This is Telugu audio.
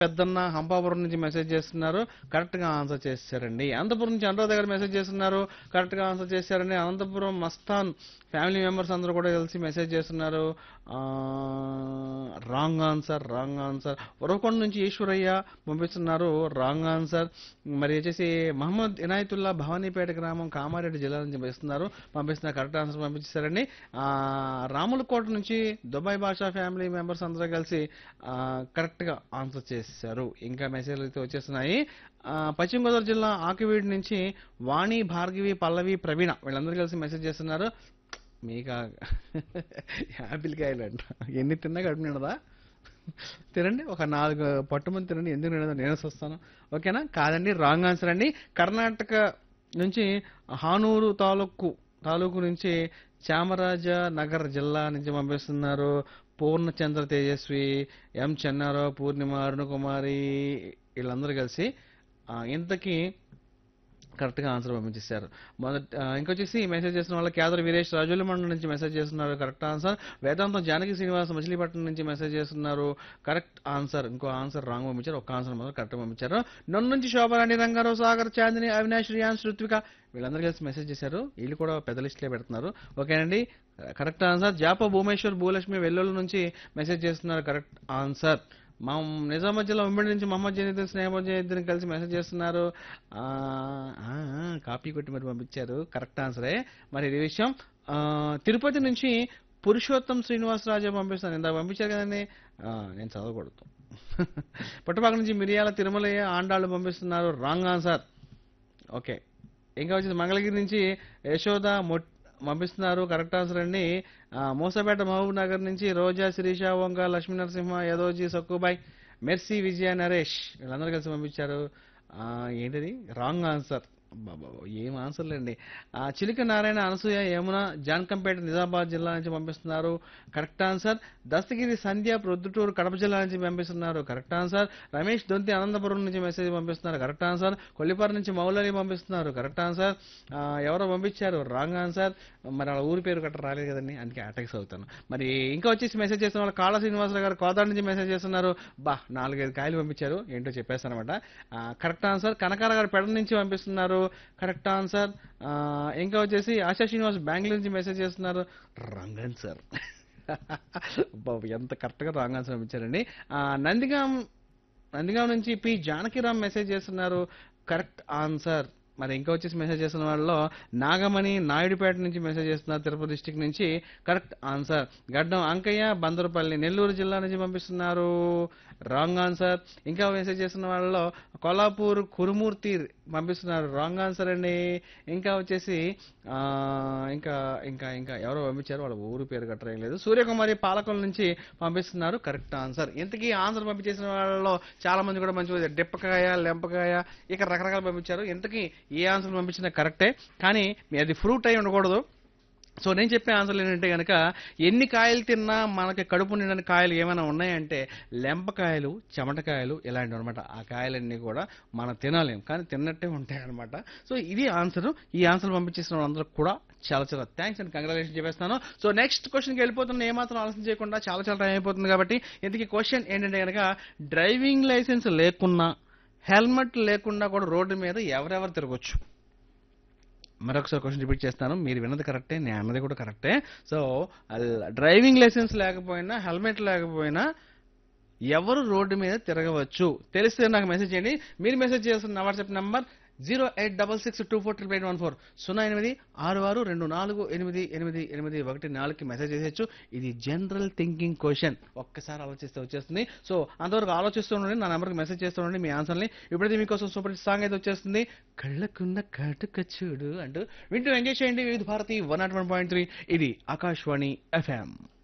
పెద్దన్న హంపాపురం నుంచి మెసేజ్ చేస్తున్నారు కరెక్ట్ గా ఆన్సర్ చేశారండి అనంతపురం నుంచి అనురాధ గారు మెసేజ్ చేస్తున్నారు కరెక్ట్ గా ఆన్సర్ చేశారండి అనంతపురం మస్తాన్ ఫ్యామిలీ మెంబర్స్ అందరూ కూడా కలిసి మెసేజ్ చేస్తున్నారు wrong answer wrong answer Uravakonda నుంచి ఈశ్వరయ్య పంపిస్తున్నారు రాంగ్ ఆన్సర్ మరి వచ్చేసి మహమ్మద్ ఇనాయతుల్లా భవానీపేట గ్రామం కామారెడ్డి జిల్లా నుంచి పంపిస్తున్నారు పంపిస్తున్నారు కరెక్ట్ ఆన్సర్ పంపించారండి ఆ, రాములకోట నుంచి దుబాయ్ భాషా ఫ్యామిలీ మెంబర్స్ అందరూ కలిసి ఆ, కరెక్ట్ గా ఆన్సర్ చేశారు ఇంకా మెసేజ్లు అయితే వచ్చేస్తున్నాయి ఆ, పశ్చిమ గోదావరి జిల్లా ఆకివీడి నుంచి వాణి భార్గవి పల్లవి ప్రవీణ వీళ్ళందరూ కలిసి మెసేజ్ చేస్తున్నారు మీకు యాపిల్ కాయలు అంట ఎన్ని తిన్నా కడుపు నిండదా తినండి ఒక నాలుగు పట్టుమని తినండి ఎందుకు నిండదా నేను వస్తాను ఓకేనా కాదండి రాంగ్ ఆన్సర్ అండి కర్ణాటక నుంచి హానూరు తాలూకు తాలూకు నుంచి చామరాజ నగర్ జిల్లా నుంచి పంపిస్తున్నారు పూర్ణచంద్ర తేజస్వి ఎం చెన్నారావు పూర్ణిమ అరుణకుమారి వీళ్ళందరూ కలిసి ఆ, ఇంతకీ కరెక్ట్గా ఆన్సర్ పంపించేశారు మొదట ఆ, ఇంకొచ్చేసి మెసేజ్ చేసిన వాళ్ళు కేదర్ వీరేష్ రాజుల మండలం నుంచి మెసేజ్ చేస్తున్నారు కరెక్ట్ ఆన్సర్ వేదాంతం జానకి శ్రీనివాస్ మచిలీపట్నం నుంచి మెసేజ్ చేస్తున్నారు కరెక్ట్ ఆన్సర్ ఇంకో ఆన్సర్ రాంగ్ పంపించారు ఒక ఆన్సర్ మాత్రం కరెక్ట్ పంపించారు నన్ను నుంచి శోభరాణి రంగారావు సాగర్ చాందిని అవినాష్ రియాన్స్ ఋత్విక వీళ్ళందరూ కలిసి మెసేజ్ చేశారు వీళ్ళు కూడా పెద్ద లిస్టులే పెడుతున్నారు ఓకేనండి కరెక్ట్ ఆన్సర్ జాప భూమేశ్వర్ భూలక్ష్మి వెల్లుల్లి నుంచి మెసేజ్ చేస్తున్నారు కరెక్ట్ ఆన్సర్ మా నిజామాబాద్ జిల్లా ఉమ్మడి నుంచి మహమ్మద్ జనీద్దీన్ స్నేహబాద్ జనీద్దీన్ కలిసి మెసేజ్ చేస్తున్నారు ఆ, ఆ, ఆ, కాపీ కొట్టి మరి పంపించారు కరెక్ట్ ఆన్సరే మరి ఇది విషయం ఆ, తిరుపతి నుంచి పురుషోత్తం శ్రీనివాసరాజు పంపిస్తాను ఇందాక పంపించారు కదండి ఆ, నేను చదవకూడదు పుట్టపాక నుంచి మిరియాల తిరుమలయ్య ఆండాళ్ళు పంపిస్తున్నారు రాంగ్ ఆన్సర్ ఓకే ఇంకా వచ్చేసి మంగళగిరి నుంచి యశోద మొట్ పంపిస్తున్నారు కరెక్ట్ ఆన్సర్ అండి ఆ, మూసపేట మహబూబ్ నగర్ నుంచి రోజా శిరీష వంక లక్ష్మీ నరసింహ యదోజీ సక్కుబాయ్ మెర్సీ విజయ నరేష్ వీళ్ళందరూ కలిసి పంపించారు ఆ, ఏంటిది రాంగ్ ఆన్సర్ బాబా ఏం ఆన్సర్లేండి ఆ, చిలిక నారాయణ అనసూయ యమున జాన్కంపేట నిజామాబాద్ జిల్లా నుంచి పంపిస్తున్నారు కరెక్ట్ ఆన్సర్ దస్తగిరి సంధ్య ప్రొద్దుటూరు కడప జిల్లా నుంచి పంపిస్తున్నారు కరెక్ట్ ఆన్సర్ రమేష్ దొంతి అనంతపురం నుంచి మెసేజ్ పంపిస్తున్నారు కరెక్ట్ ఆన్సర్ కొల్లిపారు నుంచి మౌలని పంపిస్తున్నారు కరెక్ట్ ఆన్సర్ ఆ, ఎవరో పంపించారు రాంగ్ ఆన్సర్ మరి వాళ్ళ ఊరి పేరు గట్రా రాలేదు కదండి అందుకే అటాక్స్ అవుతాను మరి ఇంకా వచ్చేసి మెసేజ్ చేస్తున్న వాళ్ళు కాళ శ్రీనివాసరావు గారు కోదాడ నుంచి మెసేజ్ చేస్తున్నారు బా నాలుగైదు కాయలు పంపించారు ఏంటో చెప్పేస్తాను అనమాట కరెక్ట్ ఆన్సర్ కనకాల గారు పెడ నుంచి పంపిస్తున్నారు కరెక్ట్ ఆన్సర్ ఇంకా వచ్చేసి ఆశా శ్రీనివాస్ బెంగళూరు నుంచి మెసేజ్ చేస్తున్నారు రాంగ్ ఆన్సర్ బాబు ఎంత కరెక్ట్గా రాంగ్ ఆన్సర్ పంపించారండి ఆ, నందిగాం నందిగాం నుంచి పి జానకిరామ్ మెసేజ్ చేస్తున్నారు కరెక్ట్ ఆన్సర్ మరి ఇంకా వచ్చేసి మెసేజ్ చేస్తున్న వాళ్ళలో నాగమణి నాయుడుపేట నుంచి మెసేజ్ చేస్తున్నారు తిరుపతి డిస్టిక్ నుంచి కరెక్ట్ ఆన్సర్ గడ్డం అంకయ్య బందరపల్లి నెల్లూరు జిల్లా నుంచి పంపిస్తున్నారు రాంగ్ ఆన్సర్ ఇంకా మెసేజ్ చేస్తున్న వాళ్ళలో కొల్లాపూర్ కురుమూర్తి పంపిస్తున్నారు రాంగ్ ఆన్సర్ అండి ఇంకా వచ్చేసి ఆ, ఇంకా ఇంకా ఇంకా ఎవరో పంపించారు వాళ్ళ ఊరు పేరు గట్రా ఏం లేదు సూర్యకుమారి పాలకొల నుంచి పంపిస్తున్నారు కరెక్ట్ ఆన్సర్ ఇంతకీ ఆన్సర్ పంపించేసిన వాళ్ళలో చాలా మంది కూడా మంచి డిప్పకాయ లెంపకాయ ఇక రకరకాలు పంపించారు ఇంతకీ ఏ ఆన్సర్ పంపించినా కరెక్టే కానీ మీ అది ఫ్రూట్ అయి ఉండకూడదు సో నేను చెప్పే ఆన్సర్లు ఏంటంటే కనుక ఎన్ని కాయలు తిన్నా మనకి కడుపు నిండని కాయలు ఏమైనా ఉన్నాయంటే లెంపకాయలు చెమటకాయలు ఇలాంటివి అనమాట ఆ కాయలన్నీ కూడా మనం తినలేం కానీ తిన్నట్టే ఉంటాయి అనమాట సో ఇది ఆన్సర్ ఈ ఆన్సర్ పంపించేసిన వాళ్ళందరూ కూడా చాలా చాలా థ్యాంక్స్ అండ్ కంగ్రాచులేషన్ చెప్పేస్తాను సో నెక్స్ట్ క్వశ్చన్కి వెళ్ళిపోతున్నా ఏమాత్రం ఆలోచన చేయకుండా చాలా చాలా టైం అయిపోతుంది కాబట్టి ఇంతకీ క్వశ్చన్ ఏంటంటే కనుక డ్రైవింగ్ లైసెన్స్ లేకున్నా హెల్మెట్ లేకుండా కూడా రోడ్డు మీద ఎవరెవరు తిరగొచ్చు మరొకసారి క్వశ్చన్ రిపీట్ చేస్తాను మీరు విన్నది కరెక్టే నేను అన్నది కూడా కరెక్టే సో డ్రైవింగ్ లైసెన్స్ లేకపోయినా హెల్మెట్ లేకపోయినా ఎవరు రోడ్డు మీద తిరగవచ్చు తెలిస్తే నాకు మెసేజ్ చేయండి మీరు మెసేజ్ చేస్తున్న నా WhatsApp number zero eight double six two four triple eight one four సున్నా ఎనిమిది ఆరు ఆరు రెండు నాలుగు ఎనిమిది ఎనిమిది ఎనిమిది ఒకటి నాలుగుకి మెసేజ్ చేసేయచ్చు ఇది జనరల్ థింకింగ్ క్వశ్చన్ ఒక్కసారి ఆలోచిస్తే వచ్చేస్తుంది సో అంతవరకు ఆలోచిస్తూ ఉండండి నా నెంబర్కి మెసేజ్ చేస్తూ ఉండండి మీ ఆన్సర్ని ఇప్పుడైతే మీకోసం సూపర్ హిట్ సాంగ్ అయితే వచ్చేస్తుంది కళ్ళకున్న కటుక చూడు అంటూ వింటూ ఎంజాయ్ చేయండి Vividh Bharati one nought one point three ఇది ఆకాశవాణి ఎఫ్ఎం